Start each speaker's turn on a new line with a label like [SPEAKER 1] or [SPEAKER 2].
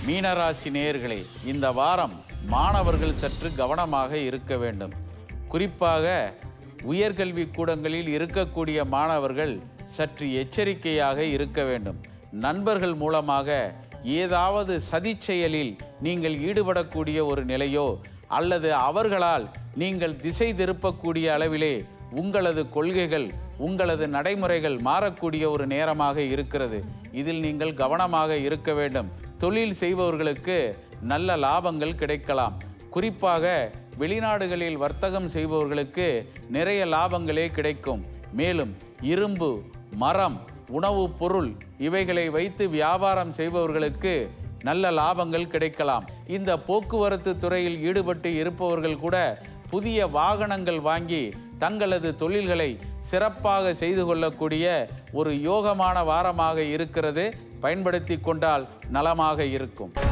[SPEAKER 1] மீனராசி நேயர்களே இந்த வாரம் மாணவர்கள் சற்று கவனமாக இருக்க வேண்டும் குறிப்பாக உயர்கல்வி கூடங்களில் இருக்கக்கூடிய மாணவர்கள் சற்று எச்சரிக்கையாக இருக்க வேண்டும் நண்பர்கள் மூலமாக ஏதாவது சதிச் செயலில் நீங்கள் ஈடுபடக்கூடிய ஒரு நிலையோ அல்லது அவர்களால் நீங்கள் திசை திருப்பக்கூடிய அளவிலே உங்களது கொள்கைகள் உங்களது நடைமுறைகள் மாறக்கூடிய ஒரு நேரமாக இருக்கிறது இதில் நீங்கள் கவனமாக இருக்க வேண்டும் தொழில் செய்பவர்களுக்கு நல்ல லாபங்கள் கிடைக்கலாம் குறிப்பாக வெளிநாடுகளில் வர்த்தகம் செய்பவர்களுக்கு நிறைய லாபங்களே கிடைக்கும் மேலும் இரும்பு மரம் உணவுப் பொருள் இவைகளை வைத்து வியாபாரம் செய்பவர்களுக்கு நல்ல லாபங்கள் கிடைக்கலாம் இந்த போக்குவரத்து துறையில் ஈடுபட்டு இருப்பவர்கள் கூட புதிய வாகனங்கள் வாங்கி தங்களது தொழில்களை சிறப்பாக செய்து கொள்ளக்கூடிய ஒரு யோகமான வாரமாக இருக்கிறது பயன்படுத்தி கொண்டால் நலமாக இருக்கும்